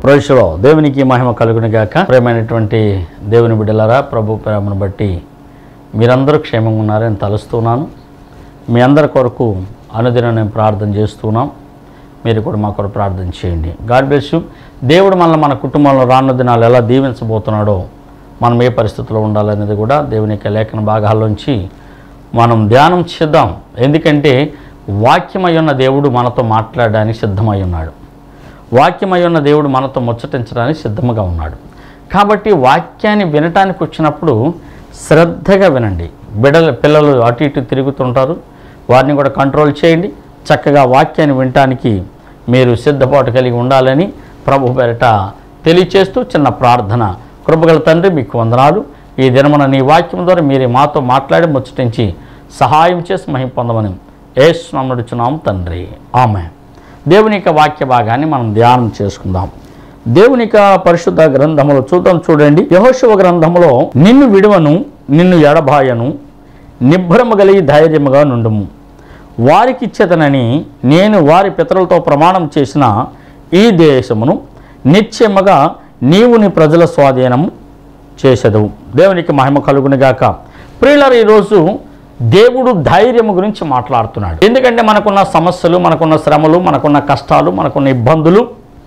రోజులో దేవునికి మహిమ కలుగుని గాక ప్రేమైనటువంటి దేవుని బిడ్డలారా ప్రభు ప్రేమను బట్టి మీరందరూ క్షేమంగా ఉన్నారని తలుస్తున్నాను మీ అందరి కొరకు అనుదినం నేను ప్రార్థన చేస్తున్నాం మీరు కూడా మా కొరకు ప్రార్థన చేయండి గాడ్ బ్లెస్ యూ దేవుడు మనల్ని మన కుటుంబంలో రానున్న దినాలు ఎలా దీవించబోతున్నాడో మనం ఏ పరిస్థితిలో ఉండాలనేది కూడా దేవుని యొక్క లేఖన భాగాల్లోంచి మనం ధ్యానం చేద్దాం ఎందుకంటే వాక్యమై ఉన్న దేవుడు మనతో మాట్లాడడానికి సిద్ధమై ఉన్నాడు వాక్యమై ఉన్న దేవుడు మనతో ముచ్చటించడానికి సిద్ధంగా ఉన్నాడు కాబట్టి వాక్యాన్ని వినటానికి వచ్చినప్పుడు శ్రద్ధగా వినండి బిడల పిల్లలు అటు ఇటు తిరుగుతుంటారు వారిని కూడా కంట్రోల్ చేయండి చక్కగా వాక్యాన్ని వినటానికి మీరు సిద్ధపాటు కలిగి ఉండాలని ప్రభు పేరట తెలియచేస్తూ చిన్న ప్రార్థన కృపగల తండ్రి మీకు వందనాలు ఈ దినమున నీ వాక్యం ద్వారా మీరు మాతో మాట్లాడి ముచ్చటించి సహాయం చేసి మహిం పొందమని ఏసు నడుచున్నాం తండ్రి ఆమె దేవుని యొక్క వాక్య భాగాన్ని మనం ధ్యానం చేసుకుందాం దేవుని యొక్క పరిశుద్ధ గ్రంథములో చూద్దాం చూడండి యహోశివ గ్రంథములో నిన్ను విడువను నిన్ను ఎడబాయను నిభ్రమ కలిగి ధైర్యముగా నుండుము వారికిచ్చేదనని నేను వారి పితరులతో ప్రమాణం చేసిన ఈ దేశమును నిత్యముగా నీవు నీ ప్రజల స్వాధీనము చేసేదవు దేవునికి మహిమ కలుగునిగాక ప్రియులర్ ఈరోజు దేవుడు ధైర్యము గురించి మాట్లాడుతున్నాడు ఎందుకంటే మనకున్న సమస్యలు మనకున్న శ్రమలు మనకున్న కష్టాలు మనకున్న ఇబ్బందులు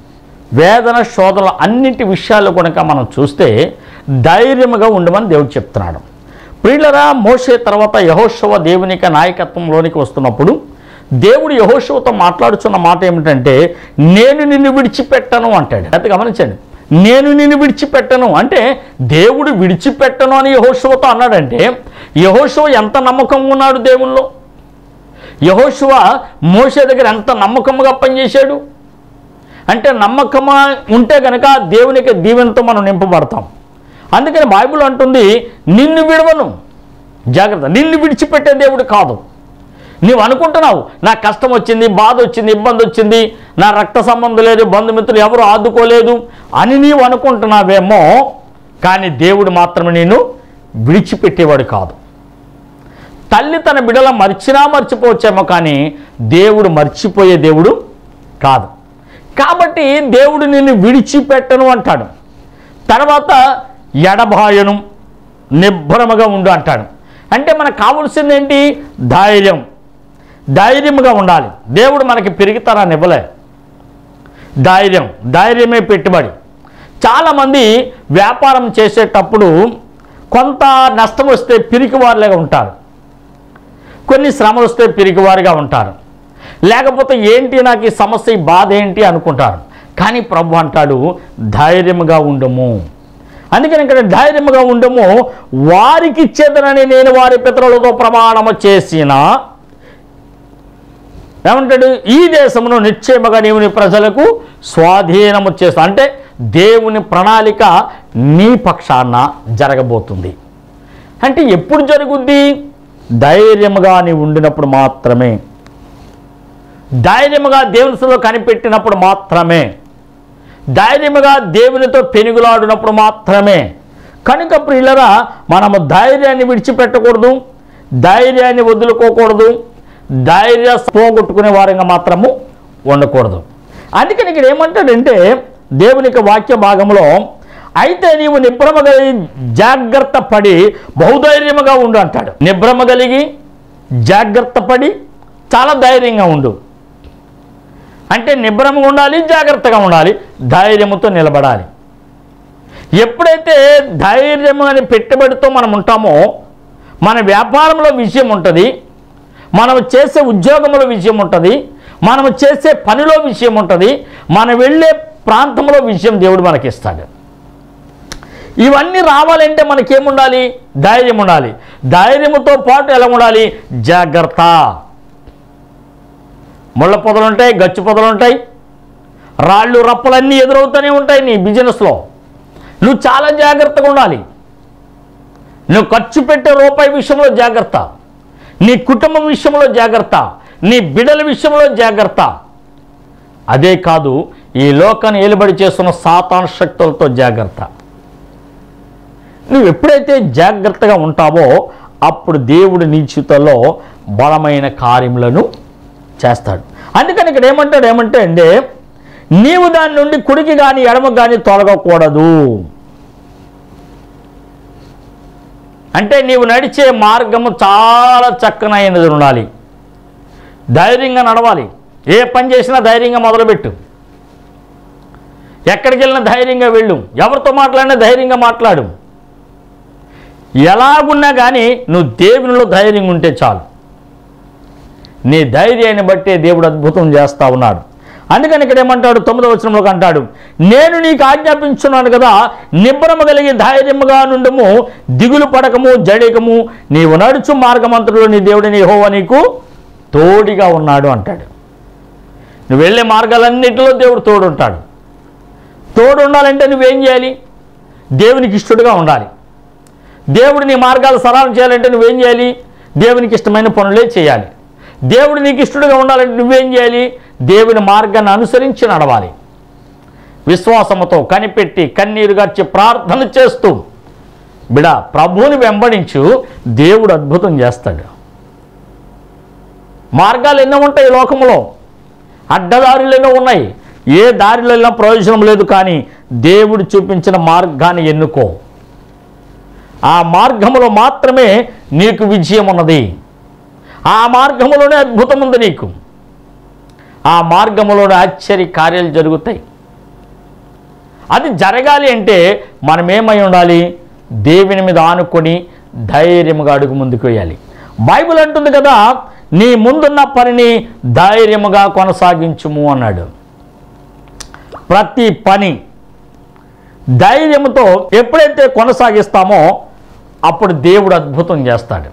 వేదన శోధనలు అన్నింటి విషయాలు కనుక మనం చూస్తే ధైర్యముగా ఉండమని దేవుడు చెప్తున్నాడు ప్రియులరా మోసే తర్వాత యహోశవ దేవునిక నాయకత్వంలోనికి వస్తున్నప్పుడు దేవుడు యహోశవతో మాట్లాడుచున్న మాట ఏమిటంటే నేను నిన్ను విడిచిపెట్టను అంటాడు అయితే గమనించండి నేను నిన్ను విడిచిపెట్టను అంటే దేవుడు విడిచిపెట్టను అని యహోశవతో అన్నాడంటే యహోశవ ఎంత నమ్మకంగా ఉన్నాడు దేవుల్లో యహోశవ మోసే దగ్గర ఎంత నమ్మకంగా పనిచేశాడు అంటే నమ్మకమా ఉంటే కనుక దేవునికి దీవెనతో మనం నింపబడతాం అందుకని బైబిల్ అంటుంది నిన్ను విడవను జాగ్రత్త నిన్ను విడిచిపెట్టే దేవుడు కాదు నీవు అనుకుంటున్నావు నా కష్టం వచ్చింది బాధ వచ్చింది ఇబ్బంది వచ్చింది నా రక్త సంబంధం లేదు బంధుమిత్రులు ఎవరు ఆదుకోలేదు అని నీవు అనుకుంటున్నావేమో కానీ దేవుడు మాత్రమే నేను విడిచిపెట్టేవాడు కాదు తల్లి తన బిడల మర్చినా మర్చిపోవచ్చేమో కానీ దేవుడు మర్చిపోయే దేవుడు కాదు కాబట్టి దేవుడు నిన్ను విడిచిపెట్టను అంటాడు తర్వాత ఎడబాయను నిబ్బరముగా ఉండు అంటాడు అంటే మనకు కావాల్సింది ఏంటి ధైర్యం ధైర్యముగా ఉండాలి దేవుడు మనకి పెరుగుతారని ఇవ్వలే ధైర్యం ధైర్యమే పెట్టుబడి చాలామంది వ్యాపారం చేసేటప్పుడు కొంత నష్టం వస్తే పిరికివారులాగా ఉంటారు కొన్ని శ్రమలు వస్తే పిరికివారుగా ఉంటారు లేకపోతే ఏంటి నాకు ఈ సమస్య ఈ బాధ ఏంటి అనుకుంటారు కానీ ప్రభు అంటాడు ధైర్యముగా ఉండము అందుకని ఇక్కడ ధైర్యముగా ఉండము వారికి ఇచ్చేదనని నేను వారి పితరులతో ప్రమాణము చేసిన ఏమంటాడు ఈ దేశమును నిశ్చయముగా నీవు నీ ప్రజలకు స్వాధీనము చేస్తా అంటే దేవుని ప్రణాళిక నీ పక్షాన జరగబోతుంది అంటే ఎప్పుడు జరుగుద్ది ధైర్యముగా నీవు ఉండినప్పుడు మాత్రమే ధైర్యముగా దేవునిలో కనిపెట్టినప్పుడు మాత్రమే ధైర్యముగా దేవునితో పెనుగులాడినప్పుడు మాత్రమే కనుక ప్రియులరా మనము ధైర్యాన్ని విడిచిపెట్టకూడదు ధైర్యాన్ని వదులుకోకూడదు ధైర్య పోగొట్టుకునే వారంగా మాత్రము ఉండకూడదు అందుకని ఇక్కడ ఏమంటాడంటే దేవునికి వాక్య భాగంలో అయితే నీవు నిభ్రమ కలిగి జాగ్రత్త పడి బహుధైర్యముగా ఉండు అంటాడు నిభ్రమ కలిగి జాగ్రత్త పడి చాలా ధైర్యంగా ఉండు అంటే నిబ్రమంగా ఉండాలి జాగ్రత్తగా ఉండాలి ధైర్యముతో నిలబడాలి ఎప్పుడైతే ధైర్యం అని పెట్టుబడితో మనం ఉంటామో మన వ్యాపారంలో విజయం ఉంటుంది మనం చేసే ఉద్యోగంలో విజయం ఉంటుంది మనం చేసే పనిలో విజయం ఉంటుంది మనం వెళ్ళే ప్రాంతంలో విజయం దేవుడు మనకి ఇస్తాడు ఇవన్నీ రావాలంటే మనకేముండాలి ధైర్యం ఉండాలి ధైర్యముతో పాటు ఎలా ఉండాలి జాగ్రత్త ముళ్ళ పొదలు ఉంటాయి గచ్చు పొదలు ఉంటాయి రాళ్ళు రప్పలన్నీ ఎదురవుతూనే ఉంటాయి నీ బిజినెస్లో నువ్వు చాలా జాగ్రత్తగా ఉండాలి నువ్వు ఖర్చు పెట్టే రూపాయి విషయంలో జాగ్రత్త నీ కుటుంబం విషయంలో జాగ్రత్త నీ బిడల విషయంలో జాగ్రత్త అదే కాదు ఈ లోకాన్ని ఏలుబడి చేస్తున్న సాతాను శక్తులతో జాగ్రత్త నువ్వు ఎప్పుడైతే జాగ్రత్తగా ఉంటావో అప్పుడు దేవుడు నీ జీవితంలో బలమైన కార్యములను చేస్తాడు అందుకని ఇక్కడ ఏమంటాడు ఏమంటే అంటే నీవు దాని నుండి కుడికి కానీ ఎడమకు కానీ తొలగకూడదు అంటే నీవు నడిచే మార్గము చాలా చక్కనైనది ఉండాలి ధైర్యంగా నడవాలి ఏ పని చేసినా ధైర్యంగా మొదలుపెట్టు ఎక్కడికి వెళ్ళినా ధైర్యంగా వెళ్ళు ఎవరితో మాట్లాడినా ధైర్యంగా మాట్లాడు ఎలాగున్నా కానీ నువ్వు దేవునిలో ధైర్యంగా ఉంటే చాలు నీ ధైర్యాన్ని బట్టే దేవుడు అద్భుతం చేస్తా ఉన్నాడు అందుకని ఇక్కడ ఏమంటాడు తొమ్మిదవ వచనంలో అంటాడు నేను నీకు ఆజ్ఞాపించున్నాను కదా నిబ్బరము కలిగి ధైర్యముగా నుండము దిగులు పడకము జడికము నీవు నడుచు మార్గమంతుడు నీ దేవుడి నీ హోవ నీకు తోడిగా ఉన్నాడు అంటాడు నువ్వు వెళ్ళే మార్గాలన్నిటిలో దేవుడు తోడుంటాడు తోడు ఉండాలంటే నువ్వేం చేయాలి దేవునికి ఇష్టడుగా ఉండాలి దేవుడు నీ మార్గాలు సరళం చేయాలంటే నువ్వేం చేయాలి దేవునికి ఇష్టమైన పనులే చేయాలి దేవుడు నీకు ఇష్టడుగా ఉండాలంటే నువ్వేం చేయాలి దేవుని మార్గాన్ని అనుసరించి నడవాలి విశ్వాసముతో కనిపెట్టి కన్నీరు గార్చి ప్రార్థన చేస్తూ బిడ ప్రభువుని వెంబడించు దేవుడు అద్భుతం చేస్తాడు మార్గాలు ఎన్నో ఉంటాయి ఈ లోకంలో అడ్డదారులు ఎన్నో ఉన్నాయి ఏ దారిలో వెళ్ళినా ప్రయోజనం లేదు కానీ దేవుడు చూపించిన మార్గాన్ని ఎన్నుకో ఆ మార్గములో మాత్రమే నీకు విజయం ఉన్నది ఆ మార్గములోనే అద్భుతం ఉంది నీకు ఆ మార్గములోనే ఆశ్చర్య కార్యాలు జరుగుతాయి అది జరగాలి అంటే మనం ఏమై ఉండాలి దేవుని మీద ఆనుకొని ధైర్యముగా అడుగు ముందుకు వేయాలి బైబిల్ అంటుంది కదా నీ ముందున్న పనిని ధైర్యముగా కొనసాగించుము అన్నాడు ప్రతి పని ధైర్యంతో ఎప్పుడైతే కొనసాగిస్తామో అప్పుడు దేవుడు అద్భుతం చేస్తాడు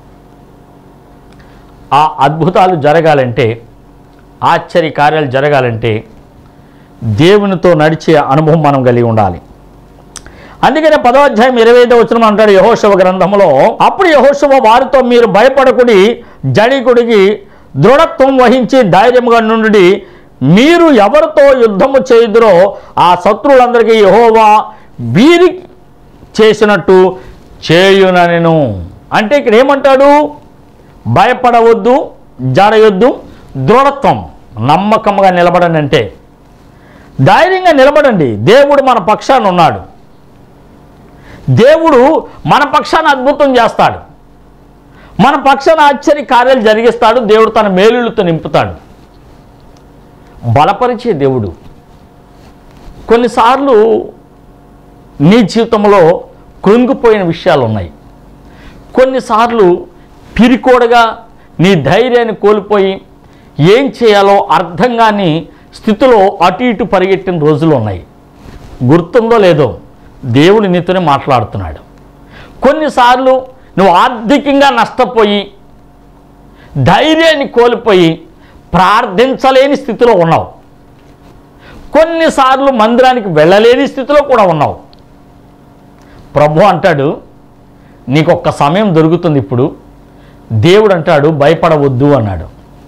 ఆ అద్భుతాలు జరగాలంటే ఆశ్చర్య కార్యాలు జరగాలంటే దేవునితో నడిచే అనుభవం మనం కలిగి ఉండాలి అందుకనే పదో అధ్యాయం ఇరవై ఐదో వచ్చిన అంటాడు యహోశవ గ్రంథంలో అప్పుడు యహోశవ వారితో మీరు భయపడకుడి జడికుడికి దృఢత్వం వహించి ధైర్యముగా నుండి మీరు ఎవరితో యుద్ధము చేయుదురో ఆ శత్రువులందరికీ యహోవా వీరి చేసినట్టు చేయుననెను అంటే ఇక్కడ ఏమంటాడు భయపడవద్దు జడయొద్దు దృఢత్వం నమ్మకంగా నిలబడండి అంటే ధైర్యంగా నిలబడండి దేవుడు మన పక్షాన ఉన్నాడు దేవుడు మన పక్షాన అద్భుతం చేస్తాడు మన పక్షాన ఆశ్చర్య కార్యాలు జరిగిస్తాడు దేవుడు తన మేలులతో నింపుతాడు బలపరిచే దేవుడు కొన్నిసార్లు నీ జీవితంలో కృంగిపోయిన విషయాలు ఉన్నాయి కొన్నిసార్లు పిరికోడగా నీ ధైర్యాన్ని కోల్పోయి ఏం చేయాలో అర్థం కాని స్థితిలో అటు ఇటు పరిగెట్టిన రోజులు ఉన్నాయి గుర్తుందో లేదో దేవుడు నీతోనే మాట్లాడుతున్నాడు కొన్నిసార్లు నువ్వు ఆర్థికంగా నష్టపోయి ధైర్యాన్ని కోల్పోయి ప్రార్థించలేని స్థితిలో ఉన్నావు కొన్నిసార్లు మందిరానికి వెళ్ళలేని స్థితిలో కూడా ఉన్నావు ప్రభు అంటాడు నీకు ఒక్క సమయం దొరుకుతుంది ఇప్పుడు దేవుడు అంటాడు భయపడవద్దు అన్నాడు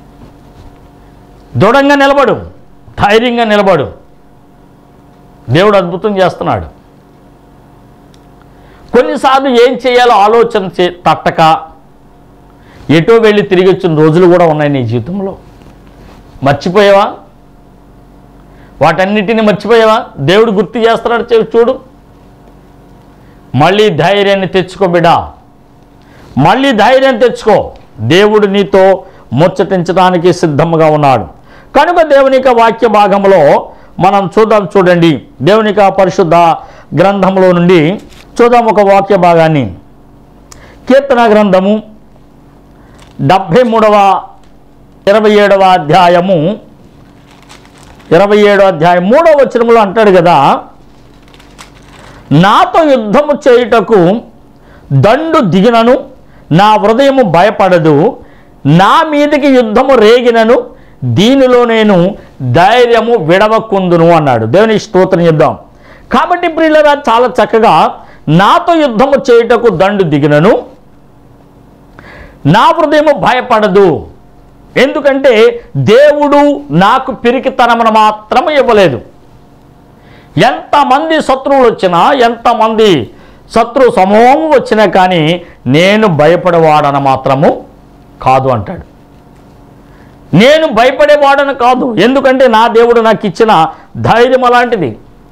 దృఢంగా నిలబడు ధైర్యంగా నిలబడు దేవుడు అద్భుతం చేస్తున్నాడు కొన్నిసార్లు ఏం చేయాలో ఆలోచన చే తట్టక ఎటో వెళ్ళి తిరిగి వచ్చిన రోజులు కూడా ఉన్నాయి నీ జీవితంలో మర్చిపోయావా వాటన్నిటిని మర్చిపోయావా దేవుడు గుర్తు చేస్తున్నాడు చూ- చూడు మళ్ళీ ధైర్యాన్ని తెచ్చుకో బిడ్డా మళ్ళీ ధైర్యం తెచ్చుకో దేవుడు నీతో ముచ్చటించడానికి సిద్ధంగా ఉన్నాడు కనుక దేవుని యొక్క వాక్య భాగంలో మనం చూద్దాం చూడండి దేవుని యొక్క పరిశుద్ధ గ్రంథంలో నుండి చూద్దాం ఒక వాక్య భాగాన్ని కీర్తన గ్రంథము డెబ్భై మూడవ ఇరవై ఏడవ అధ్యాయము ఇరవై ఏడో అధ్యాయం మూడవ వచనంలో అంటాడు కదా నాతో యుద్ధము చేయుటకు దండు దిగినను నా హృదయము భయపడదు నా మీదకి యుద్ధము రేగినను దీనిలో నేను ధైర్యము విడవకుందును అన్నాడు దేవుని స్తోత్రం చెప్దాం కాబట్టి ప్రియులరా చాలా చక్కగా నాతో యుద్ధము చేయుటకు దండు దిగినను నా హృదయము భయపడదు ఎందుకంటే దేవుడు నాకు పిరికితనమును మాత్రం ఇవ్వలేదు ఎంతమంది శత్రువులు వచ్చినా ఎంతమంది శత్రు సమూహం వచ్చినా కానీ నేను భయపడేవాడన మాత్రము కాదు అంటాడు నేను భయపడేవాడను కాదు ఎందుకంటే నా దేవుడు నాకు ఇచ్చిన ధైర్యం అలాంటిది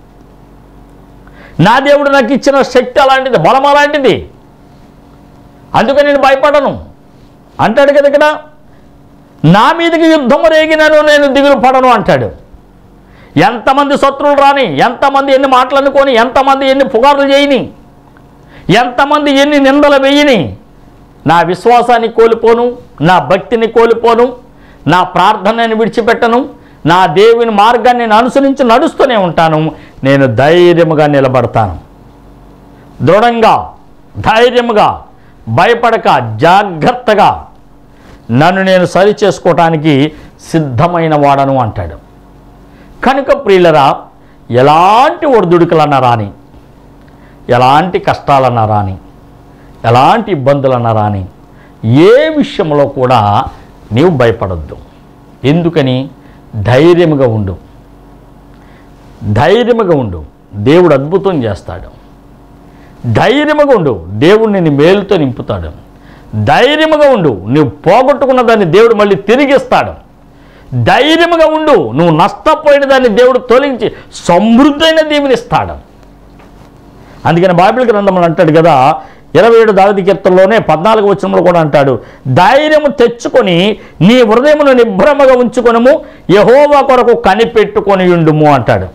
నా దేవుడు నాకు ఇచ్చిన శక్తి అలాంటిది బలం అలాంటిది అందుకని నేను భయపడను అంటాడు కదా ఇక్కడ నా మీదకి యుద్ధం రేగినను నేను దిగులు పడను అంటాడు ఎంతమంది శత్రువులు రాని ఎంతమంది ఎన్ని మాటలు అనుకొని ఎంతమంది ఎన్ని పుకార్లు చేయని ఎంతమంది ఎన్ని నిందలు వేయని నా విశ్వాసాన్ని కోల్పోను నా భక్తిని కోల్పోను నా ప్రార్థనని విడిచిపెట్టను నా దేవుని మార్గాన్ని నేను అనుసరించి నడుస్తూనే ఉంటాను నేను ధైర్యముగా నిలబడతాను దృఢంగా ధైర్యముగా భయపడక జాగ్రత్తగా నన్ను నేను సరి చేసుకోవటానికి సిద్ధమైన వాడను అంటాడు కనుక ప్రియులరా ఎలాంటి ఒడిదుడుకులన్నా రాని ఎలాంటి కష్టాలన్నా రాని ఎలాంటి ఇబ్బందులన్నా రాని ఏ విషయంలో కూడా నీవు భయపడొద్దు ఎందుకని ధైర్యముగా ఉండు ధైర్యముగా ఉండు దేవుడు అద్భుతం చేస్తాడు ధైర్యముగా ఉండు దేవుడు నిన్ను మేలుతో నింపుతాడు ధైర్యముగా ఉండు నువ్వు పోగొట్టుకున్న దాన్ని దేవుడు మళ్ళీ తిరిగిస్తాడు ధైర్యముగా ఉండు నువ్వు నష్టపోయిన దాన్ని దేవుడు తొలగించి సమృద్ధైన దీవెనిస్తాడు అందుకని బైబిల్ గ్రంథంలో అంటాడు కదా ఇరవై ఏడు దావిది కీర్తనలోనే పద్నాలుగు వచనంలో కూడా అంటాడు ధైర్యము తెచ్చుకొని నీ హృదయమును నిభ్రమగా ఉంచుకొనము యహోవా కొరకు కనిపెట్టుకొని ఉండుము అంటాడు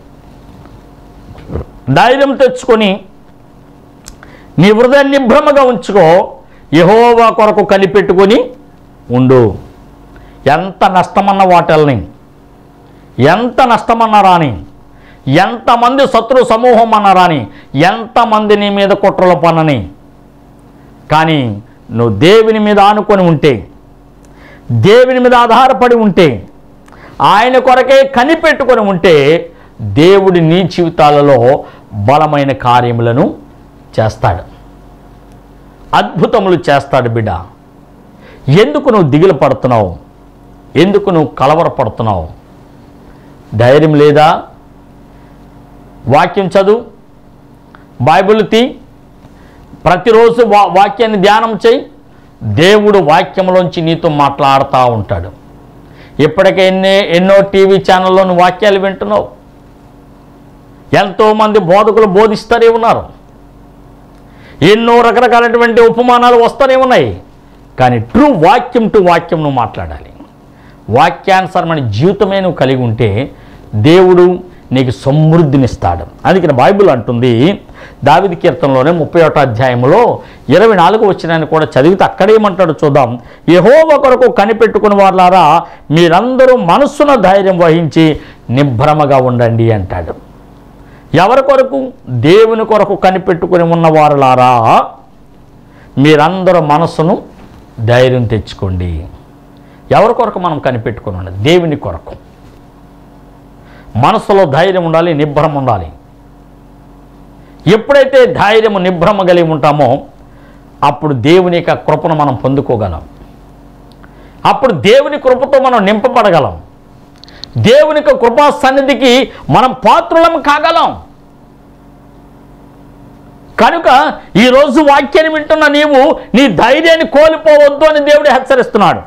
ధైర్యం తెచ్చుకొని నీ హృదయాన్ని నిభ్రమగా ఉంచుకో యహోవా కొరకు కనిపెట్టుకొని ఉండు ఎంత నష్టమన్న వాటల్ని ఎంత నష్టమన్నా రాని ఎంతమంది శత్రు సమూహం అన్న రాని ఎంతమంది నీ మీద కుట్రలు పనని కానీ నువ్వు దేవుని మీద ఆనుకొని ఉంటే దేవుని మీద ఆధారపడి ఉంటే ఆయన కొరకే కనిపెట్టుకొని ఉంటే దేవుడి నీ జీవితాలలో బలమైన కార్యములను చేస్తాడు అద్భుతములు చేస్తాడు బిడ్డ ఎందుకు నువ్వు దిగులు పడుతున్నావు ఎందుకు నువ్వు కలవరపడుతున్నావు ధైర్యం లేదా వాక్యం చదువు బైబిల్ తీ ప్రతిరోజు వా వాక్యాన్ని ధ్యానం చేయి దేవుడు వాక్యంలోంచి నీతో మాట్లాడుతూ ఉంటాడు ఇప్పటికే ఎన్నే ఎన్నో టీవీ ఛానల్లో నువ్వు వాక్యాలు వింటున్నావు ఎంతోమంది బోధకులు బోధిస్తూనే ఉన్నారు ఎన్నో రకరకాలైనటువంటి ఉపమానాలు వస్తూనే ఉన్నాయి కానీ ట్రూ వాక్యం టు వాక్యం నువ్వు మాట్లాడాలి వాక్యానుసరమైన జీవితమే నువ్వు కలిగి ఉంటే దేవుడు నీకు సమృద్ధినిస్తాడు అందుకని బైబిల్ అంటుంది దావిది కీర్తనలోనే ముప్పై ఒకటో అధ్యాయంలో ఇరవై నాలుగు వచ్చినాన్ని కూడా చదివితే అక్కడేమంటాడు చూద్దాం యహోవ కొరకు కనిపెట్టుకుని వాళ్ళారా మీరందరూ మనస్సున ధైర్యం వహించి నిభ్రమగా ఉండండి అంటాడు ఎవరి కొరకు దేవుని కొరకు కనిపెట్టుకుని ఉన్నవారులారా మీరందరూ మనస్సును ధైర్యం తెచ్చుకోండి ఎవరి కొరకు మనం కనిపెట్టుకుని ఉండాలి దేవుని కొరకు మనసులో ధైర్యం ఉండాలి నిభ్రమ ఉండాలి ఎప్పుడైతే ధైర్యము నిభ్రమ కలిగి ఉంటామో అప్పుడు దేవుని యొక్క కృపను మనం పొందుకోగలం అప్పుడు దేవుని కృపతో మనం నింపబడగలం దేవుని యొక్క కృపా సన్నిధికి మనం పాత్రులం కాగలం కనుక ఈరోజు వాక్యాన్ని వింటున్న నీవు నీ ధైర్యాన్ని కోల్పోవద్దు అని దేవుడు హెచ్చరిస్తున్నాడు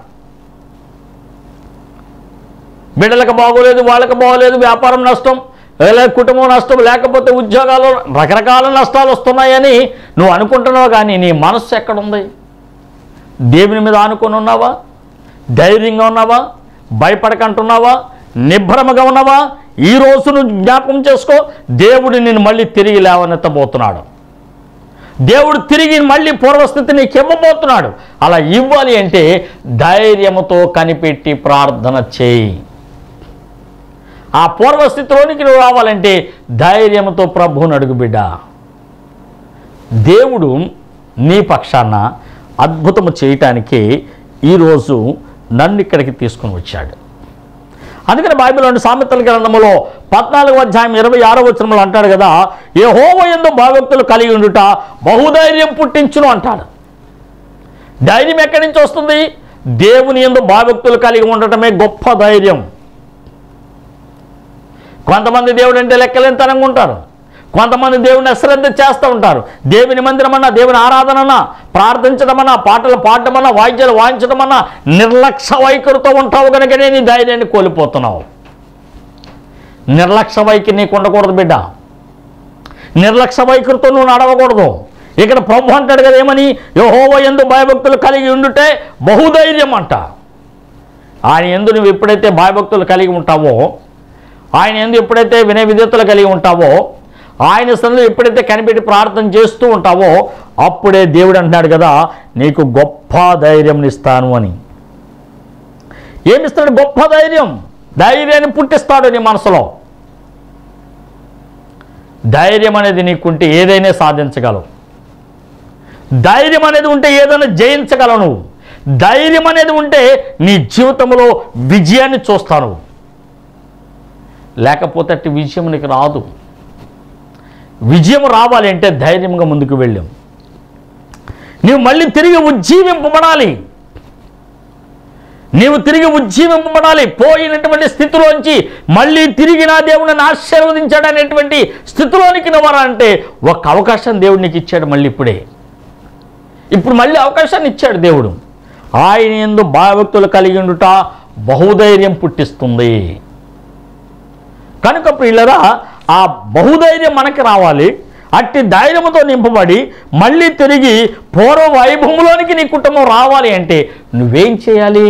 బిడ్డలకు బాగోలేదు వాళ్ళకి బాగోలేదు వ్యాపారం నష్టం లేదా కుటుంబం నష్టం లేకపోతే ఉద్యోగాలు రకరకాల నష్టాలు వస్తున్నాయని నువ్వు అనుకుంటున్నావు కానీ నీ మనస్సు ఎక్కడుంది దేవుని మీద ఆనుకొని ఉన్నావా ధైర్యంగా ఉన్నావా భయపడకంటున్నావా నిభ్రమగా ఉన్నావా ఈ రోజు నువ్వు జ్ఞాపకం చేసుకో దేవుడు నిన్ను మళ్ళీ తిరిగి లేవనెత్తబోతున్నాడు దేవుడు తిరిగి మళ్ళీ పూర్వస్థితి నీకు ఇవ్వబోతున్నాడు అలా ఇవ్వాలి అంటే ధైర్యముతో కనిపెట్టి ప్రార్థన చేయి ఆ పూర్వస్థితిలోనికి నువ్వు రావాలంటే ధైర్యంతో ప్రభువుని అడుగు బిడ్డ దేవుడు నీ పక్షాన అద్భుతము చేయటానికి ఈరోజు నన్ను ఇక్కడికి తీసుకుని వచ్చాడు అందుకని బైబిల్లోని సామెతల గ్రంథములో పద్నాలుగు అధ్యాయం ఇరవై ఆరో వచనంలో అంటాడు కదా ఏ హోమ ఎందు భాగవక్తులు కలిగి ఉండుట బహుధైర్యం పుట్టించును అంటాడు ధైర్యం ఎక్కడి నుంచి వస్తుంది దేవుని ఎందు భాగవక్తులు కలిగి ఉండటమే గొప్ప ధైర్యం కొంతమంది దేవుడు అంటే లెక్కలేనితనంగా ఉంటారు కొంతమంది దేవుని అశ్రద్ధ చేస్తూ ఉంటారు దేవుని మందిరమన్నా దేవుని ఆరాధనన్నా ప్రార్థించడమన్నా పాటలు పాడటమన్నా వాయిద్యాలు వాయించడమన్నా నిర్లక్ష్య వైఖరితో ఉంటావు కనుకనే నీ ధైర్యాన్ని కోల్పోతున్నావు నిర్లక్ష్య వైఖరి నీకు ఉండకూడదు బిడ్డ నిర్లక్ష్య వైఖరితో నువ్వు నడవకూడదు ఇక్కడ ప్రభు అంటాడు కదా ఏమని యహోవ ఎందు భయభక్తులు కలిగి ఉండుటే బహుధైర్యం అంట ఆయన ఎందు నువ్వు ఎప్పుడైతే భయభక్తులు కలిగి ఉంటావో ఆయన ఎందు ఎప్పుడైతే వినయ విధేతలు కలిగి ఉంటావో ఆయన సన్నిధిలో ఎప్పుడైతే కనిపెట్టి ప్రార్థన చేస్తూ ఉంటావో అప్పుడే దేవుడు అంటున్నాడు కదా నీకు గొప్ప ధైర్యం ఇస్తాను అని ఏమిస్తాడు గొప్ప ధైర్యం ధైర్యాన్ని పుట్టిస్తాడు నీ మనసులో ధైర్యం అనేది నీకుంటే ఏదైనా సాధించగలవు ధైర్యం అనేది ఉంటే ఏదైనా జయించగలవు నువ్వు ధైర్యం అనేది ఉంటే నీ జీవితంలో విజయాన్ని చూస్తాను లేకపోతే అట్టి విజయం నీకు రాదు విజయం రావాలి అంటే ధైర్యంగా ముందుకు వెళ్ళాం నీవు మళ్ళీ తిరిగి ఉజ్జీవింపబడాలి నీవు తిరిగి ఉజ్జీవింపబడాలి పోయినటువంటి స్థితిలోంచి మళ్ళీ తిరిగి నా దేవుడిని ఆశీర్వదించాడనేటువంటి స్థితిలోనికి నువ్వరంటే ఒక అవకాశం దేవుడు నీకు ఇచ్చాడు మళ్ళీ ఇప్పుడే ఇప్పుడు మళ్ళీ అవకాశాన్ని ఇచ్చాడు దేవుడు ఆయన ఎందు భయభక్తులు కలిగి ఉండుట బహుధైర్యం పుట్టిస్తుంది కనుక ప్రియులరా ఆ బహుధైర్యం మనకి రావాలి అట్టి ధైర్యంతో నింపబడి మళ్ళీ తిరిగి పూర్వ వైభవంలోనికి నీ కుటుంబం రావాలి అంటే నువ్వేం చేయాలి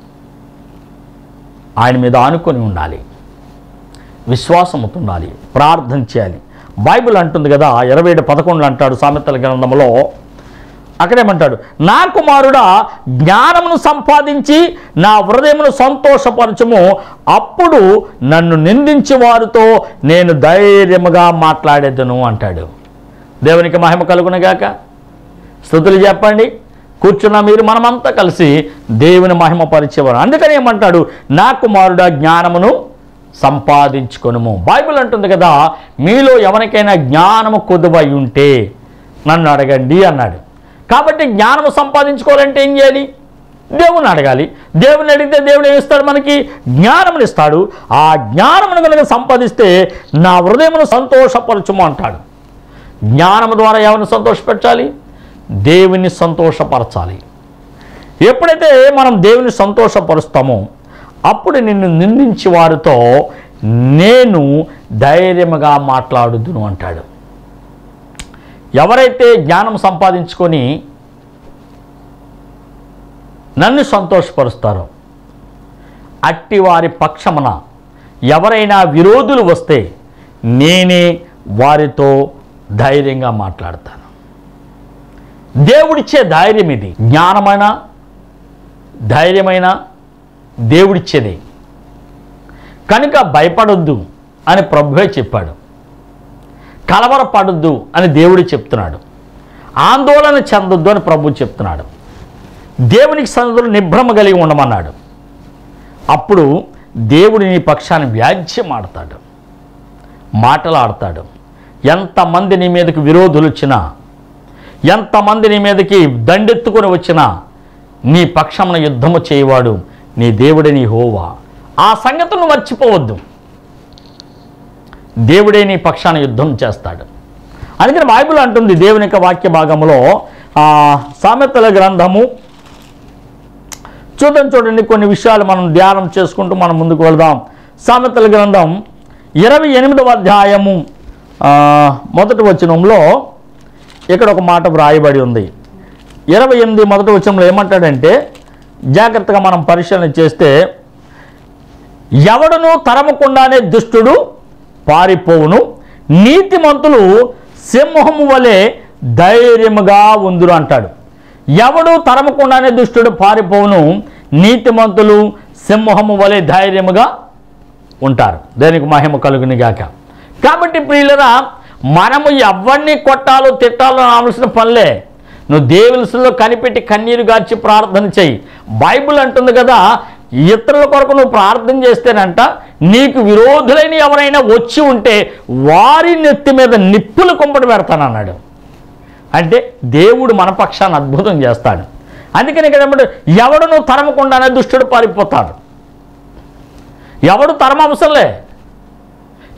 ఆయన మీద ఆనుకొని ఉండాలి విశ్వాసముతో ఉండాలి ప్రార్థన చేయాలి బైబిల్ అంటుంది కదా ఇరవై ఏడు పదకొండు అంటాడు సామెతల గ్రంథంలో అక్కడేమంటాడు నా కుమారుడా జ్ఞానమును సంపాదించి నా హృదయమును సంతోషపరచము అప్పుడు నన్ను నిందించి వారితో నేను ధైర్యముగా మాట్లాడేదను అంటాడు దేవునికి మహిమ కలుగునగాక స్థుతులు చెప్పండి కూర్చున్న మీరు మనమంతా కలిసి దేవుని మహిమ పరిచేవారు అందుకని ఏమంటాడు నా కుమారుడా జ్ఞానమును సంపాదించుకొనుము బైబిల్ అంటుంది కదా మీలో ఎవరికైనా జ్ఞానము కొద్దువై ఉంటే నన్ను అడగండి అన్నాడు కాబట్టి జ్ఞానము సంపాదించుకోవాలంటే ఏం చేయాలి దేవుని అడగాలి దేవుని అడిగితే దేవుడు ఏమిస్తాడు మనకి జ్ఞానముని ఇస్తాడు ఆ జ్ఞానమును కనుక సంపాదిస్తే నా హృదయమును సంతోషపరచుము అంటాడు జ్ఞానము ద్వారా ఎవరిని సంతోషపెట్టాలి దేవుని సంతోషపరచాలి ఎప్పుడైతే మనం దేవుని సంతోషపరుస్తామో అప్పుడు నిన్ను నిందించి వారితో నేను ధైర్యముగా మాట్లాడుదును అంటాడు ఎవరైతే జ్ఞానం సంపాదించుకొని నన్ను సంతోషపరుస్తారో అట్టి వారి పక్షమున ఎవరైనా విరోధులు వస్తే నేనే వారితో ధైర్యంగా మాట్లాడతాను దేవుడిచ్చే ధైర్యం ఇది జ్ఞానమైన ధైర్యమైన దేవుడిచ్చేదే కనుక భయపడొద్దు అని ప్రభువే చెప్పాడు కలవరపడొద్దు అని దేవుడు చెప్తున్నాడు ఆందోళన చెందొద్దు అని ప్రభు చెప్తున్నాడు దేవునికి సన్నిధిలో నిభ్రమ కలిగి ఉండమన్నాడు అప్పుడు దేవుడు నీ పక్షాన్ని వ్యాజ్యం ఆడతాడు మాటలాడతాడు ఎంతమంది నీ మీదకి విరోధులు వచ్చినా ఎంతమంది నీ మీదకి దండెత్తుకొని వచ్చినా నీ పక్షమున యుద్ధము చేయవాడు నీ దేవుడే నీ హోవా ఆ సంగతులను మర్చిపోవద్దు దేవుడే నీ పక్షాన యుద్ధం చేస్తాడు అందుకని బైబిల్ అంటుంది దేవుని యొక్క వాక్య భాగంలో ఆ, సామెతల గ్రంథము చూద్దాం చూడండి కొన్ని విషయాలు మనం ధ్యానం చేసుకుంటూ మనం ముందుకు వెళ్దాం సామెతల గ్రంథం ఇరవై ఎనిమిదవ అధ్యాయము ఆ, మొదటి వచనంలో ఇక్కడ ఒక మాట వ్రాయబడి ఉంది ఇరవై ఎనిమిది మొదటి వచనంలో ఏమంటాడంటే జాగ్రత్తగా మనం పరిశీలన చేస్తే ఎవడును తరమకుండానే దుష్టుడు పారిపోవును నీతిమంతులు సింహము వలె ధైర్యముగా ఉందురు అంటాడు ఎవడు తరమకుండానే దుష్టుడు పారిపోవును నీతిమంతులు సింహము వలె ధైర్యముగా ఉంటారు దేనికి మహిమ కలుగుని గాక కాబట్టి ప్రియులరా మనము ఎవరిని కొట్టాలో తిట్టాలో రావాల్సిన పనిలే నువ్వు దేవునిలో కనిపెట్టి కన్నీరు గార్చి ప్రార్థన చెయ్యి బైబిల్ అంటుంది కదా ఇతరుల కొరకు నువ్వు ప్రార్థన చేస్తేనంట నీకు విరోధులైన ఎవరైనా వచ్చి ఉంటే వారి నెత్తి మీద నిప్పులు కుంపటి పెడతానన్నాడు అంటే దేవుడు మన పక్షాన్ని అద్భుతం చేస్తాడు అందుకని ఇక్కడ ఏమంటే ఎవడు నువ్వు తరమకుండానే దుష్టుడు పారిపోతాడు ఎవడు తరమ అవసరంలే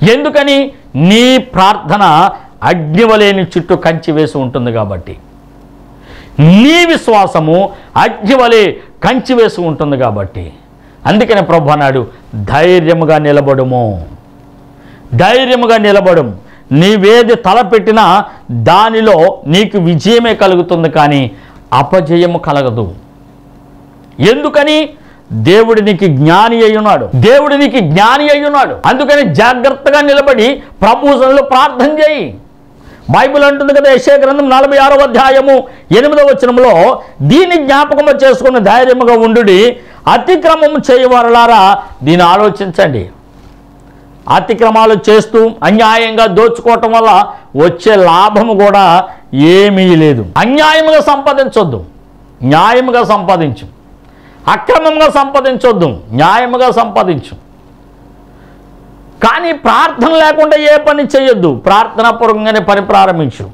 ఎందుకని నీ ప్రార్థన అగ్నివలేని చుట్టూ కంచి వేసి ఉంటుంది కాబట్టి నీ విశ్వాసము అగ్నివలే కంచి వేసి ఉంటుంది కాబట్టి అందుకనే ప్రభు అన్నాడు ధైర్యముగా నిలబడుము ధైర్యముగా నిలబడం నీవేది తలపెట్టినా దానిలో నీకు విజయమే కలుగుతుంది కానీ అపజయము కలగదు ఎందుకని దేవుడు నీకు జ్ఞాని అయి ఉన్నాడు దేవుడు నీకు జ్ఞాని అయి ఉన్నాడు అందుకని జాగ్రత్తగా నిలబడి ప్రభువులో ప్రార్థన చేయి బైబిల్ అంటుంది కదా యశయ గ్రంథం నలభై ఆరో అధ్యాయము ఎనిమిదవ వచనంలో దీని జ్ఞాపకము చేసుకుని ధైర్యముగా ఉండుడి అతిక్రమము చేయవారులారా దీన్ని ఆలోచించండి అతిక్రమాలు చేస్తూ అన్యాయంగా దోచుకోవటం వల్ల వచ్చే లాభము కూడా ఏమీ లేదు అన్యాయముగా సంపాదించొద్దు న్యాయముగా సంపాదించు అక్రమంగా సంపాదించొద్దు న్యాయముగా సంపాదించు కానీ ప్రార్థన లేకుండా ఏ పని చేయొద్దు ప్రార్థనాపూర్వకంగానే పని ప్రారంభించు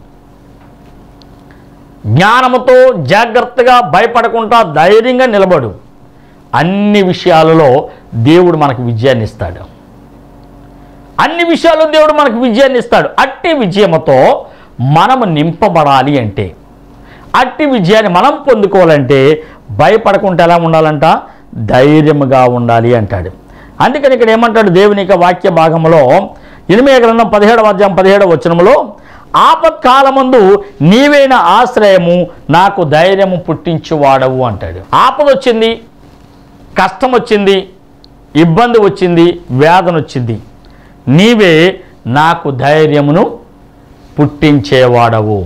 జ్ఞానముతో జాగ్రత్తగా భయపడకుండా ధైర్యంగా నిలబడు అన్ని విషయాలలో దేవుడు మనకు విజయాన్ని ఇస్తాడు అన్ని విషయాల్లో దేవుడు మనకు విజయాన్ని ఇస్తాడు అట్టి విజయముతో మనము నింపబడాలి అంటే అట్టి విజయాన్ని మనం పొందుకోవాలంటే భయపడకుండా ఎలా ఉండాలంట ధైర్యముగా ఉండాలి అంటాడు అందుకని ఇక్కడ ఏమంటాడు దేవుని యొక్క వాక్య భాగంలో ఎనిమిది గ్రంథం పదిహేడవ అధ్యాయం పదిహేడవ వచనములో ఆపత్కాలమందు నీవైన ఆశ్రయము నాకు ధైర్యము పుట్టించువాడవు అంటాడు ఆపద వచ్చింది కష్టం వచ్చింది ఇబ్బంది వచ్చింది వేదన వచ్చింది నీవే నాకు ధైర్యమును పుట్టించేవాడవు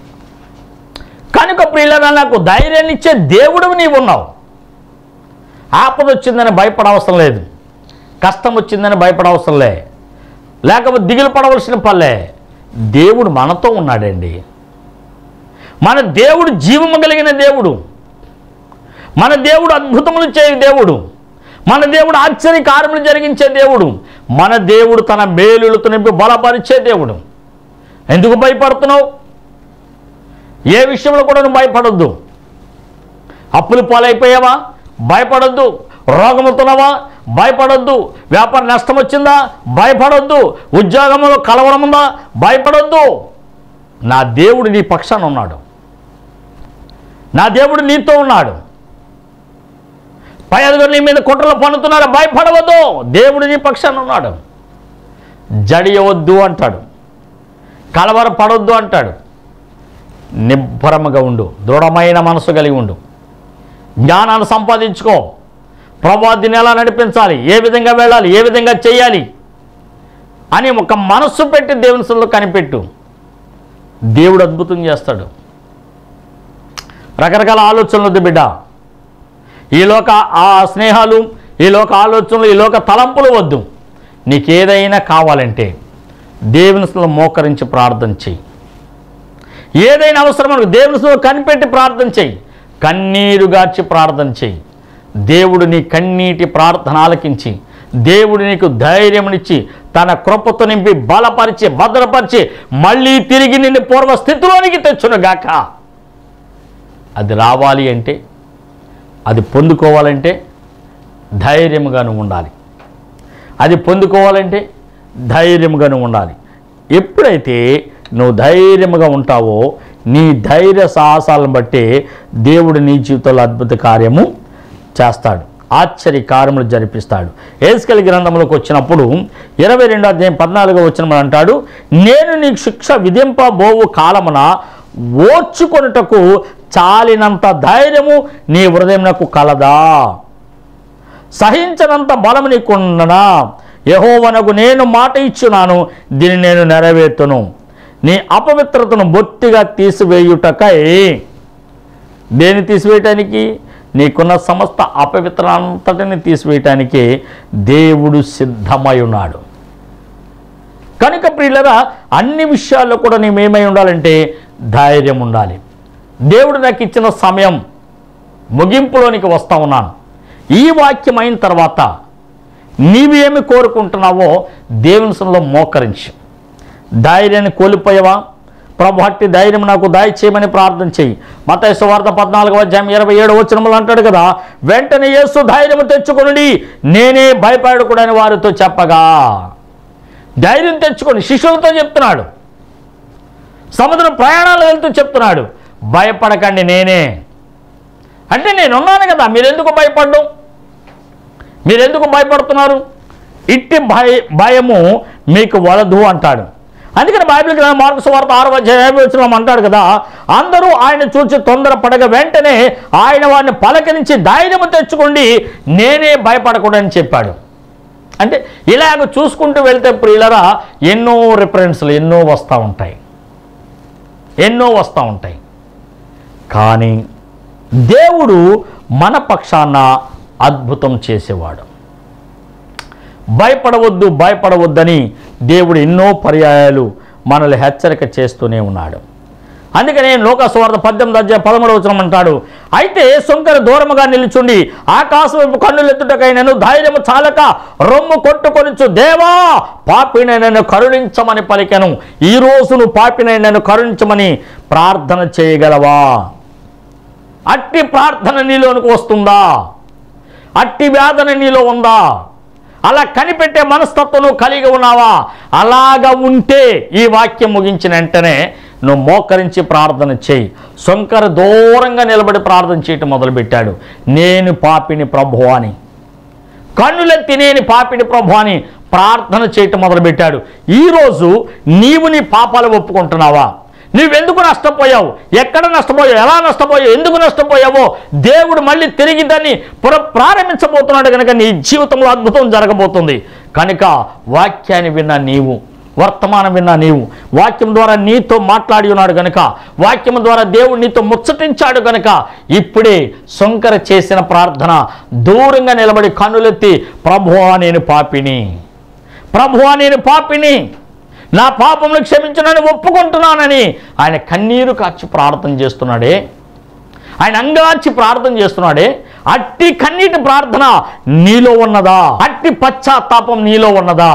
కనుక ప్రియులరా నాకు ధైర్యాన్ని ఇచ్చే దేవుడు నీవు ఉన్నావు ఆపద వచ్చిందని భయపడవసరం లేదు కష్టం వచ్చిందని భయపడవసరం లే లేకపోతే దిగులు పడవలసిన పల్లె దేవుడు మనతో ఉన్నాడండి మన దేవుడు జీవము కలిగిన దేవుడు మన దేవుడు అద్భుతములు చేయు దేవుడు మన దేవుడు ఆశ్చర్య కార్యములు జరిగించే దేవుడు మన దేవుడు తన మేలులతో నింపి బలపరిచే దేవుడు ఎందుకు భయపడుతున్నావు ఏ విషయంలో కూడా నువ్వు భయపడొద్దు అప్పులు పాలైపోయావా భయపడొద్దు రోగముతున్నావా భయపడొద్దు వ్యాపార నష్టం వచ్చిందా భయపడొద్దు ఉద్యోగంలో కలవరం ఉందా భయపడొద్దు నా దేవుడు నీ పక్షాన ఉన్నాడు నా దేవుడు నీతో ఉన్నాడు పై అదుగురు నీ మీద కుట్రలు పన్నుతున్నాడు భయపడవద్దు దేవుడు నీ పక్షాన ఉన్నాడు జడియవద్దు అంటాడు కలవర పడొద్దు అంటాడు నిబ్బరముగా ఉండు దృఢమైన మనసు కలిగి ఉండు జ్ఞానాన్ని సంపాదించుకో ప్రభా దీన్ని ఎలా నడిపించాలి ఏ విధంగా వెళ్ళాలి ఏ విధంగా చేయాలి అని ఒక మనస్సు పెట్టి దేవుని సన్నిధిలో కనిపెట్టు దేవుడు అద్భుతం చేస్తాడు రకరకాల ఆలోచనలు వద్దు బిడ్డ ఈ లోక ఆ స్నేహాలు ఈ లోక ఆలోచనలు ఈ లోక తలంపులు వద్దు నీకేదైనా కావాలంటే దేవుని సన్నిధిలో మోకరించి ప్రార్థన చెయ్యి ఏదైనా అవసరం అనుకో దేవుని సన్నిధిలో కనిపెట్టి ప్రార్థన చెయ్యి కన్నీరు గార్చి ప్రార్థన చెయ్యి దేవుడు నీ కన్నీటి ప్రార్థన ఆలకించి దేవుడు నీకు ధైర్యమునిచ్చి తన కృపతో నింపి బలపరిచి భద్రపరిచి మళ్ళీ తిరిగి నిన్ను పూర్వ స్థితిలోనికి తెచ్చును గాక అది రావాలి అంటే అది పొందుకోవాలంటే ధైర్యముగా నువ్వు ఉండాలి అది పొందుకోవాలంటే ధైర్యముగా నువ్వు ఉండాలి ఎప్పుడైతే నువ్వు ధైర్యముగా ఉంటావో నీ ధైర్య సాహసాలను బట్టి దేవుడు నీ జీవితంలో అద్భుత కార్యము చేస్తాడు ఆశ్చర్య కార్యములు జరిపిస్తాడు ఏసుకలి గ్రంథంలోకి వచ్చినప్పుడు ఇరవై రెండో అధ్యాయం పద్నాలుగో వచ్చిన అంటాడు నేను నీకు శిక్ష విధింపబోవు కాలమున ఓర్చుకొనుటకు చాలినంత ధైర్యము నీ హృదయమునకు కలదా సహించనంత బలము నీకున్ననా యహోవనకు నేను మాట ఇచ్చున్నాను దీన్ని నేను నెరవేర్తును నీ అపవిత్రతను బొత్తిగా తీసివేయుటకై దేని తీసివేయటానికి నీకున్న సమస్త అపవిత్ర అంతటిని తీసివేయటానికి దేవుడు సిద్ధమై ఉన్నాడు కనుక ప్రియులరా అన్ని విషయాల్లో కూడా నేమేమై ఉండాలంటే ధైర్యం ఉండాలి దేవుడు నాకు ఇచ్చిన సమయం ముగింపులోనికి వస్తా ఉన్నాను ఈ వాక్యం అయిన తర్వాత నీవు ఏమి కోరుకుంటున్నావో దేవుని సన్నిధిలో మోకరించు ధైర్యాన్ని కోల్పోయావా ప్రభు హట్టి ధైర్యం నాకు దయ చేయమని ప్రార్థన చెయ్యి మత వార్త పద్నాలుగవ అధ్యాయం ఇరవై ఏడు వచ్చినములు అంటాడు కదా వెంటనే యేసు ధైర్యం తెచ్చుకొనుడి నేనే భయపడకూడని వారితో చెప్పగా ధైర్యం తెచ్చుకొని శిష్యులతో చెప్తున్నాడు సముద్రం ప్రయాణాలు వెళ్తూ చెప్తున్నాడు భయపడకండి నేనే అంటే నేనున్నాను కదా మీరెందుకు భయపడ్డం మీరెందుకు భయపడుతున్నారు ఇట్టి భయ భయము మీకు వలదు అంటాడు అందుకని బైబిల్ గ్రంథం మార్కు సువార్త ఆరు అధ్యాయం వచ్చిన అంటాడు కదా అందరూ ఆయన చూసి తొందరపడగా వెంటనే ఆయన వారిని పలకరించి ధైర్యము తెచ్చుకోండి నేనే భయపడకూడదని చెప్పాడు అంటే ఇలాగ చూసుకుంటూ వెళ్తే ప్రియులరా ఎన్నో రిఫరెన్స్లు ఎన్నో వస్తూ ఉంటాయి ఎన్నో వస్తూ ఉంటాయి కానీ దేవుడు మన పక్షాన అద్భుతం చేసేవాడు భయపడవద్దు భయపడవద్దని దేవుడు ఎన్నో పర్యాయాలు మనల్ని హెచ్చరిక చేస్తూనే ఉన్నాడు అందుకనే లోకస్వార్థ పద్దెనిమిది అధ్యాయ పదమూడు వచనం అంటాడు అయితే శంకర దూరముగా నిలుచుండి ఆకాశం వైపు కన్నులెత్తుటకైనను ధైర్యము చాలక రొమ్ము కొట్టుకొనిచ్చు దేవా పాపినైనను కరుణించమని పలికెను ఈ రోజు నువ్వు పాపినైనను కరుణించమని ప్రార్థన చేయగలవా అట్టి ప్రార్థన నీలోనికి వస్తుందా అట్టి వేదన నీలో ఉందా అలా కనిపెట్టే మనస్తత్వం నువ్వు కలిగి ఉన్నావా అలాగ ఉంటే ఈ వాక్యం ముగించిన వెంటనే నువ్వు మోకరించి ప్రార్థన చేయి శంకర దూరంగా నిలబడి ప్రార్థన చేయటం మొదలుపెట్టాడు నేను పాపిని ప్రభు అని కన్నులెత్తి నేను పాపిని ప్రభు అని ప్రార్థన చేయటం మొదలుపెట్టాడు ఈరోజు నీవు నీ పాపాలు ఒప్పుకుంటున్నావా నువ్వెందుకు నష్టపోయావు ఎక్కడ నష్టపోయావు ఎలా నష్టపోయావు ఎందుకు నష్టపోయావో దేవుడు మళ్ళీ తిరిగి దాన్ని పుర ప్రారంభించబోతున్నాడు కనుక నీ జీవితంలో అద్భుతం జరగబోతుంది కనుక వాక్యాన్ని విన్న నీవు వర్తమానం విన్నా నీవు వాక్యం ద్వారా నీతో మాట్లాడి ఉన్నాడు గనుక వాక్యం ద్వారా దేవుడు నీతో ముచ్చటించాడు గనుక ఇప్పుడే శంకర చేసిన ప్రార్థన దూరంగా నిలబడి కన్నులెత్తి ప్రభువా నేను పాపిని ప్రభువా నేను పాపిని నా పాపములు క్షమించునని ఒప్పుకుంటున్నానని ఆయన కన్నీరు కాచి ప్రార్థన చేస్తున్నాడే ఆయన అంగార్చి ప్రార్థన చేస్తున్నాడే అట్టి కన్నీటి ప్రార్థన నీలో ఉన్నదా అట్టి పశ్చాత్తాపం నీలో ఉన్నదా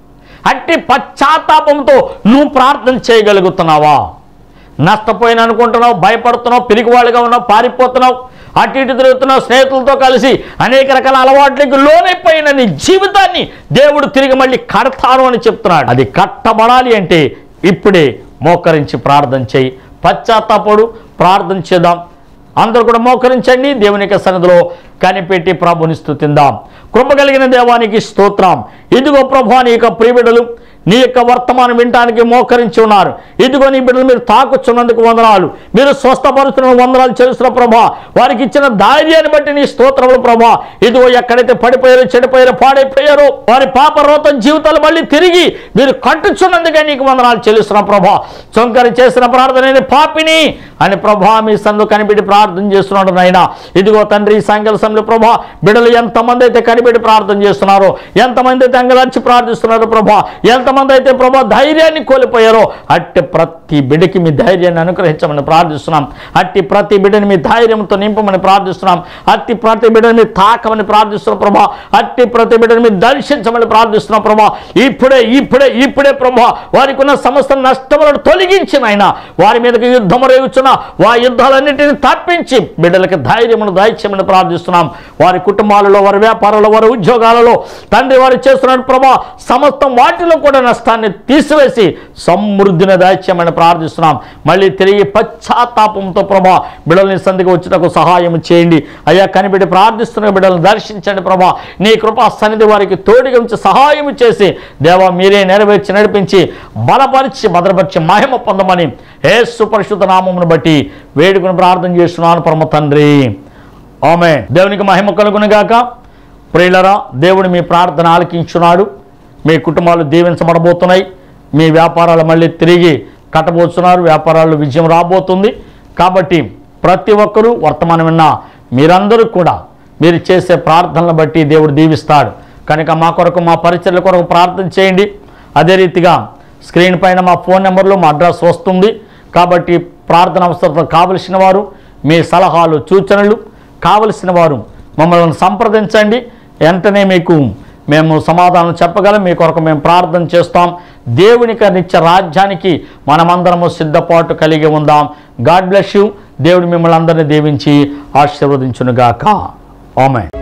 అట్టి పశ్చాత్తాపంతో నువ్వు ప్రార్థన చేయగలుగుతున్నావా నష్టపోయిన అనుకుంటున్నావు భయపడుతున్నావు పిరిగివాళ్ళుగా ఉన్నావు పారిపోతున్నావు అటు ఇటు తిరుగుతున్నావు స్నేహితులతో కలిసి అనేక రకాల అలవాట్లకు లోనైపోయిన నీ జీవితాన్ని దేవుడు తిరిగి మళ్ళీ కడతాను అని చెప్తున్నాడు అది కట్టబడాలి అంటే ఇప్పుడే మోకరించి ప్రార్థన చేయి పశ్చాత్తాపడు ప్రార్థన చేద్దాం అందరూ కూడా మోకరించండి దేవుని యొక్క సన్నిధిలో కనిపెట్టి ప్రభుని స్తుతిందాం కృప కలిగిన దేవానికి స్తోత్రం ఇదిగో ప్రభు నీ యొక్క ప్రియబిడలు నీ యొక్క వర్తమానం వినటానికి మోకరించి ఉన్నారు ఇదిగో నీ బిడ్డలు మీరు తాకుచున్నందుకు వందనాలు మీరు స్వస్థపరుచున్న వందనాలు చేస్తున్న ప్రభా వారికి ఇచ్చిన ధైర్యాన్ని బట్టి నీ స్తోత్రములు ప్రభా ఇదిగో ఎక్కడైతే పడిపోయారో చెడిపోయారో పాడైపోయారో వారి పాప రోత జీవితాలు మళ్ళీ తిరిగి మీరు కట్టుచున్నందుకే నీకు వందనాలు చెల్లిస్తున్న ప్రభా చొంకరి చేసిన ప్రార్థన నేను పాపిని అని ప్రభా మీ సందు కనిపెట్టి ప్రార్థన చేస్తున్నాడు నాయన ఇదిగో తండ్రి ఈ సంఘల సమయంలో ప్రభా బిడ్డలు ఎంతమంది అయితే కనిపెట్టి ప్రార్థన చేస్తున్నారో ఎంతమంది అయితే అంగలార్చి ప్రార్థిస్తున్నారో ప్రభా ఎంతమంది అయితే ప్రభా ధైర్యాన్ని కోల్పోయారో అట్టి ప్రతి బిడ్డకి మీ ధైర్యాన్ని అనుగ్రహించమని ప్రార్థిస్తున్నాం అట్టి ప్రతి బిడ్డని మీ ధైర్యంతో నింపమని ప్రార్థిస్తున్నాం అట్టి ప్రతి బిడ్డని మీ తాకమని ప్రార్థిస్తున్నాం ప్రభా అట్టి ప్రతి బిడ్డని మీ దర్శించమని ప్రార్థిస్తున్నాం ప్రభా ఇప్పుడే ఇప్పుడే ఇప్పుడే ప్రభా వారికి ఉన్న సమస్త నష్టములను తొలగించిన ఆయన వారి మీదకి యుద్ధము రేగుచున్న వా యుద్ధాలన్నింటినీ తప్పించి బిడ్డలకి ధైర్యమును దాయిత్యమని ప్రార్థిస్తున్నాం వారి కుటుంబాలలో వారి వ్యాపారాలలో వారి ఉద్యోగాలలో తండ్రి వారు చేస్తున్న ప్రభా సమస్తం వాటిలో కూడా నష్టాన్ని తీసివేసి సమృద్ధిని దాయిత్యమని ప్రార్థిస్తున్నాం మళ్ళీ తిరిగి పశ్చాత్తాపంతో ప్రభా బిడ్డలని సంధికి వచ్చుటకు సహాయం చేయండి అయ్యా కనిపెట్టి ప్రార్థిస్తున్న బిడ్డలను దర్శించండి ప్రభా నీ కృపా సన్నిధి వారికి తోడుగా ఉంచి సహాయం చేసి దేవా మీరే నెరవేర్చి నడిపించి బలపరిచి భద్రపరిచి మహిమ పొందమని ఏ సుపరిశుద్ధ నామమును బట్టి వేడుకుని ప్రార్థన చేస్తున్నాను పరమ తండ్రి ఆమె దేవునికి మహిమ కలుగును గాక ప్రియులరా దేవుడు మీ ప్రార్థన ఆలకించున్నాడు మీ కుటుంబాలు దీవించబడబోతున్నాయి మీ వ్యాపారాలు మళ్ళీ తిరిగి కట్టబోతున్నారు వ్యాపారాల్లో విజయం రాబోతుంది కాబట్టి ప్రతి ఒక్కరూ వర్తమానం విన్న మీరందరూ కూడా మీరు చేసే ప్రార్థనలను బట్టి దేవుడు దీవిస్తాడు కనుక మా కొరకు మా పరిచర్ల కొరకు ప్రార్థన చేయండి అదే రీతిగా స్క్రీన్ పైన మా ఫోన్ నెంబర్లో మా అడ్రస్ వస్తుంది కాబట్టి ప్రార్థన అవసరం కావలసిన వారు మీ సలహాలు సూచనలు కావలసిన వారు మమ్మల్ని సంప్రదించండి వెంటనే మీకు మేము సమాధానం చెప్పగలం మీ కొరకు మేము ప్రార్థన చేస్తాం దేవునికి నిత్య రాజ్యానికి మనమందరము సిద్ధపాటు కలిగి ఉందాం గాడ్ బ్లెస్ యూ దేవుడు మిమ్మల్ని అందరినీ దీవించి ఆశీర్వదించునుగాక ఆమె